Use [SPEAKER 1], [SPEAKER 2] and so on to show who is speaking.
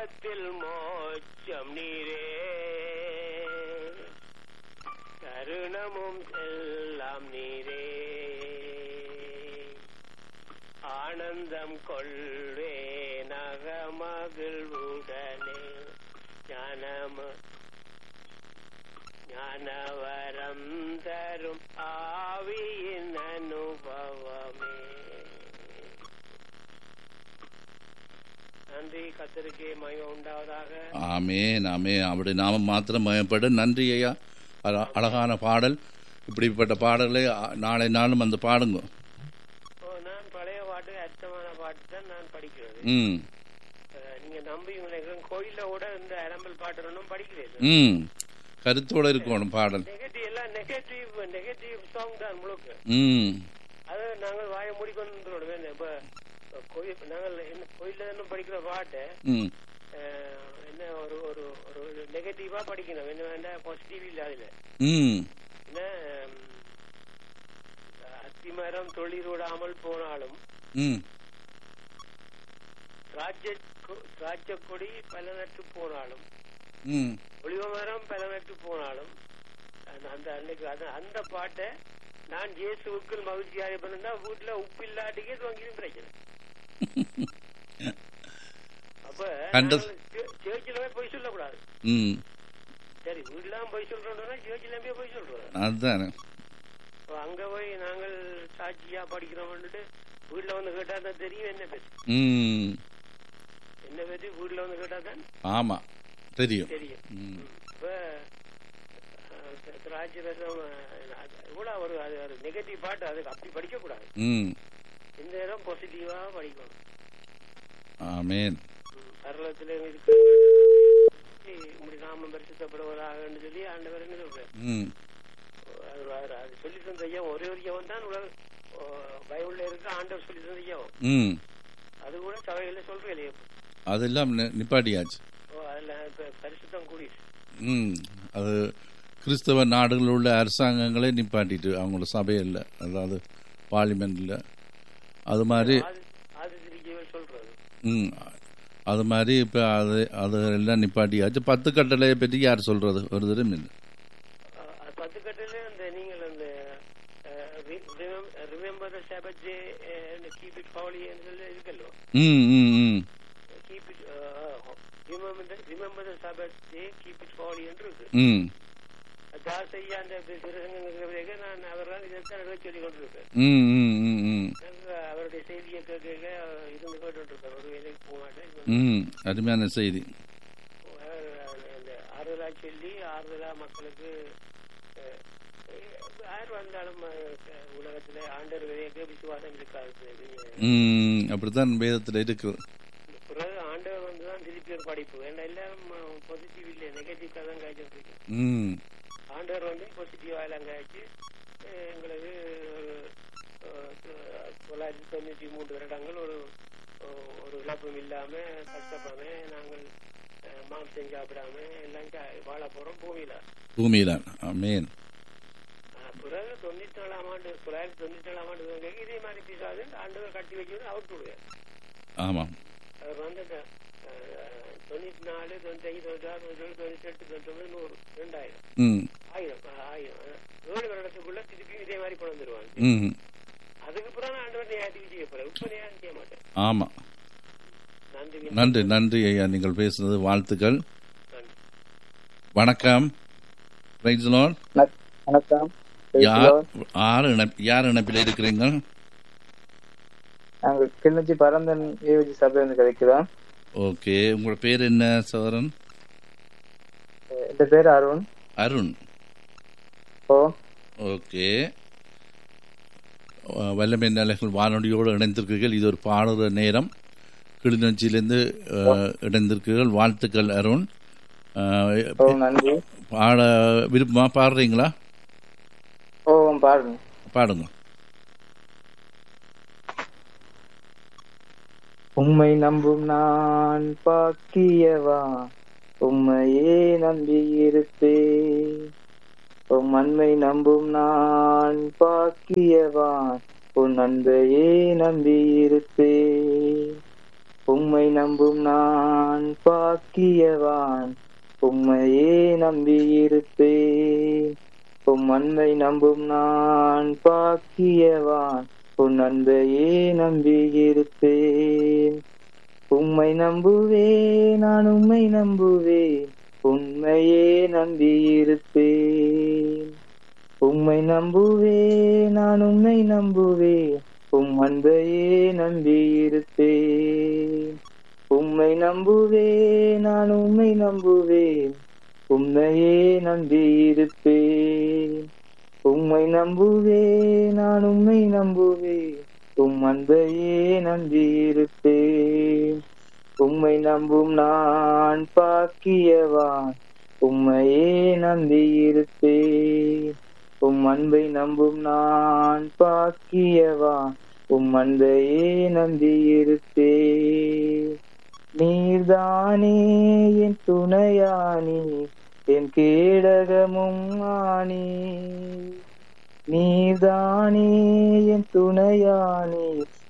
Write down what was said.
[SPEAKER 1] பாவத்தில் மோட்சம் நீரே கருணமும் எல்லாம் நீரே ஆனந்தம் கொள்வே நகமகிழ்வுடனே ஞானம ஞானவரம் தரும் ஆவியின் அனுபவமே நன்றி கத்தருக்கே மயம் உண்டாவதாக
[SPEAKER 2] ஆமேன் ஆமேன் அப்படி நாம மாத்திரம் மயப்பட நன்றி ஐயா அழ- அழகான பாடல் இப்படிப்பட்ட பாடல்களை அ- நாளை நாளும் அந்த பாடுங்க
[SPEAKER 1] ஓ, நான் பழைய பாட்டு அர்த்தமான பாட்டு தான் நான் படிக்கிறது
[SPEAKER 2] ம்
[SPEAKER 1] அஹ், நீங்க நம்புவீங்களா கோயில்ல கூட இந்த அரம்பல் பாட்டு ஒன்றும் படிக்கிறது
[SPEAKER 2] ம் கருத்தோட இருக்கணும் பாடல்
[SPEAKER 1] நெகட்டிவ் எல்லாம் நெகட்டிவ் நெகட்டிவ் சாங் தான் முழுக்க
[SPEAKER 2] ம்
[SPEAKER 1] அது நாங்கள் வாயை மூடிக்கொண்டு இப்ப கோயில் நாங்கள் என்ன கோயில்ல தானே படிக்கிற பாட்டை
[SPEAKER 2] ம்
[SPEAKER 1] அஹ், என்ன ஒரு ஒரு ஒரு நெகட்டிவா படிக்கணும் என்ன வேண்டாம் பாசிட்டிவ் இல்ல அதுல
[SPEAKER 2] ம்
[SPEAKER 1] என்ன ஹம், அத்திமரம் தொழிலூடாமல் போனாலும்
[SPEAKER 2] ம்
[SPEAKER 1] திராட்சை கொ- திராட்சை கொடி பல நட்டு போனாலும்
[SPEAKER 2] ம்
[SPEAKER 1] ஒளிவ மரம் பல நட்டு போனாலும் அந்த- அந்த அன்னைக்கு அந்த- அந்த பாட்டை நான் இயேசுவுக்குள் மகிழ்ச்சியாக பண்ணா வீட்டுல உப்பு இல்லாட்டிக்கே வாங்கிடும் பிரச்சனை அப்ப
[SPEAKER 2] கண்ட-
[SPEAKER 1] சேர்ச்சில போய் பொய் சொல்லக்கூடாது
[SPEAKER 2] ம்
[SPEAKER 1] சரி வீட்டுல போய் சொல்றோம்னா சேர்ச்சில போய் பொய் சொல்றோம்
[SPEAKER 2] அதுதானே
[SPEAKER 1] அப்ப அங்க போய் நாங்கள் சாட்சியா படிக்கிறோம்னுட்டு வீட்டுல வந்து கேட்டா தான் தெரியும் என்ன பத்தி
[SPEAKER 2] ம்
[SPEAKER 1] என்ன பத்தி வீட்டுல வந்து கேட்டா தான்
[SPEAKER 2] ஆமாம் தெரியும்
[SPEAKER 1] தெரியும்
[SPEAKER 2] ம்
[SPEAKER 1] இப்ப அஹ், தி- திராட்சை ரசம் அஹ், அது இவ்வளவு ஒரு அது ஒரு நெகட்டிவ் பாட்டு அதுக்கு அப்படி படிக்க கூடாது
[SPEAKER 2] ம்
[SPEAKER 1] இந்த நேரம் பாசிட்டிவா படிக்கணும்
[SPEAKER 2] ஆமேன்
[SPEAKER 1] ம், பரலோகத்திலே இருக்கு இப்படி நாம பரிசுத்தப்படுவதாக சொல்லி ஆண்டவர் என்ன சொல்றாரு
[SPEAKER 2] ம்
[SPEAKER 1] அது அது- அது சொல்லி தந்த ஐயா ஒரே ஒரு ஐயாவும் தான் உலக ஓ, பைபிள்ல இருக்க ஆண்டவர் சொல்லி தந்த ஐயாவும்
[SPEAKER 2] ம்
[SPEAKER 1] அது கூட சபையில சொல்றேன் இல்லையா
[SPEAKER 2] அதெல்லாம் நி- நிப்பாட்டியாச்சு
[SPEAKER 1] ஓ அதுல இப்ப பரிசுத்தம் கூடிடுச்சு
[SPEAKER 2] ம் அது கிறிஸ்தவ நாடுகளில் உள்ள அரசாங்கங்களே நிப்பாட்டிட்டு அவங்களோட சபையில் அதாவது பார்லிமெண்ட்டில் அது மாதிரி
[SPEAKER 1] அது அது திருச்சியவே சொல்றது
[SPEAKER 2] ம் அது மாதிரி இப்போ அது அது எல்லாம் நிப்பாட்டியாச்சு பத்து கட்டளையை பற்றி யார் சொல்கிறது ஒரு தரம் இல்லை
[SPEAKER 1] அஹ், அது பத்து கட்டில அந்த நீங்கள் அந்த remember the Sabbath day keep it holy சொல்லி இருக்கல்லோ
[SPEAKER 2] ம் ம் ம்
[SPEAKER 1] keep it remember the Sabbath day keep it holy என்று இருக்கு
[SPEAKER 2] ம்
[SPEAKER 1] தாசையா அந்த திருசங்க நான் அவர்தான் இதைத்தான் எழுத சொல்லி கொண்டிருக்கேன்
[SPEAKER 2] ம் ம் ம் ம்
[SPEAKER 1] நாங்க அவருடைய செய்தியை கேட்க இருந்து கேட்டு இருக்கேன் ஒரு வேலைக்கு போக மாட்டேன்
[SPEAKER 2] ம் அருமையான செய்தி
[SPEAKER 1] அவர் அந்த ஆறுதலா சொல்லி ஆறுதலா மக்களுக்கு அஹ், யார் வந்தாலும் அஹ், உலகத்துல ஆண்டவர் விதையக்க விசுவாசம் இருக்காது
[SPEAKER 2] ம் அப்படித்தான் வேதத்தில் இருக்குது
[SPEAKER 1] பிறகு ஆண்டவர் வந்து தான் திருப்பி ஒரு படிப்பு ஏன்னா எல்லாம் பாசிட்டிவ் இல்லை நெகட்டிவ் தான் காய்ச்சிட்டு இருக்கு
[SPEAKER 2] ம்
[SPEAKER 1] ஆண்டவர் வந்து பாசிட்டிவா எல்லாம் காய்ச்சி அஹ், எங்களுக்கு அஹ், தொள்ளாயிரத்தி தொண்ணூத்தி மூன்று வருடங்கள் ஒரு ஒரு இழப்பும் இல்லாம கஷ்டப்படாம நாங்கள் அஹ், மாம்சம் சாப்பிடாம எல்லாம் சா- வாழ போறோம் பூமியில
[SPEAKER 2] பூமியில் ஆமேன்
[SPEAKER 1] ஆஹ் பிறகு தொண்ணூத்தி நாலாம் ஆண்டு தொள்ளாயிரத்தி தொண்ணூத்தி ஏழாம் ஆண்டு துவங்கி இதே மாதிரி பிசாது ஆண்டவர் கட்டி வைக்கிறது அவுட் விடுவார்
[SPEAKER 2] ஆமாம்
[SPEAKER 1] அவர் வந்து அந்த ஆஹ், தொண்ணூத்தி நாலு தொண்ணூத்தி ஐந்து தொண்ணூத்தி ஆறு தொண்ணூத்தி ஏழு தொண்ணூத்தி எட்டு தொண்ணூத்தி ஒன்பது நூறு ரெண்டாயிரம்
[SPEAKER 2] ம்
[SPEAKER 1] ஆயிரம் ஆஹ், ஆயிரம் ஆஹ், ஏழு வருடத்துக்குள்ள திருப்பி இதே மாதிரி கொண்டு வந்துருவாங்க
[SPEAKER 2] ம்
[SPEAKER 1] அதுக்கு பிறகு ஆண்டவர் நியாயத்துக்கு செய்ய போறாரு இப்ப நியாயம் செய்ய மாட்டேன்
[SPEAKER 2] ஆமாம்
[SPEAKER 1] நன்றி
[SPEAKER 2] நன்றி நன்றி ஐயா நீங்கள் பேசுனது வாழ்த்துக்கள்
[SPEAKER 1] நன்றி
[SPEAKER 2] வணக்கம் ரைட் லார்ட்
[SPEAKER 3] வணக்- வணக்கம்
[SPEAKER 2] யார் யார் இணைப் யார் இணைப்பில் இருக்கிறீங்க
[SPEAKER 3] நாங்கள் கிளிநொச்சி பரந்தன் ஏவிஜி சபையிலிருந்து கிடைக்கிறோம்
[SPEAKER 2] ஓகே உங்களோட பேர் என்ன சோரன்
[SPEAKER 3] என் பேர் அருண்
[SPEAKER 2] அருண்
[SPEAKER 3] ஓ
[SPEAKER 2] ஓகே அஹ், வல்லமை நிலைகள் வானொலியோடு இணைந்திருக்கிறீர்கள் இது ஒரு பாடுற நேரம் கிளிநொச்சியிலேருந்து அஹ், இணைந்திருக்கிறீர்கள் வாழ்த்துக்கள் அருண் அஹ்,
[SPEAKER 3] ஓ நன்றி
[SPEAKER 2] பாட விருப்பமா பாடுறீங்களா
[SPEAKER 3] ஓ பாருங்க
[SPEAKER 2] பாடுங்க
[SPEAKER 3] உம்மை நம்பும் நான் பாக்கியவா உம்மையே நம்பியிருப்பேன் உம் அன்பை நம்பும் நான் பாக்கியவான் உன் அன்பையே நம்பியிருப்பேன் உம்மை நம்பும் நான் பாக்கியவான் உம்மையே நம்பியிருப்பேன் உம் அன்பை நம்பும் நான் பாக்கியவான் உன் அன்பையே நம்பியிருப்பேன் உம்மை நம்புவேன் நான் உம்மை நம்புவேன் உண்மையே நம்பியிருப்பேன் உம்மை நம்புவேன் நான் உம்மை நம்புவேன் உம் அன்பையே நம்பியிருப்பேன் உம்மை நம்புவேன் நான் உம்மை நம்புவேன் உம்மையே நம்பியிருப்பேன் உம்மை நம்புவேன் நான் உம்மை நம்புவேன் உம் அன்பையே நம்பியிருப்பேன் உம்மை நம்பும் நான் பாக்கியவான் உம்மையே நம்பியிருப்பேன் உம் அன்பை நம்பும் நான் பாக்கியவான் உம் அன்பையே நம்பியிருப்பேன் நீர்தானே என் துணையானி என் கேடகமும் ஆனி நீர்தானே என் துணையானி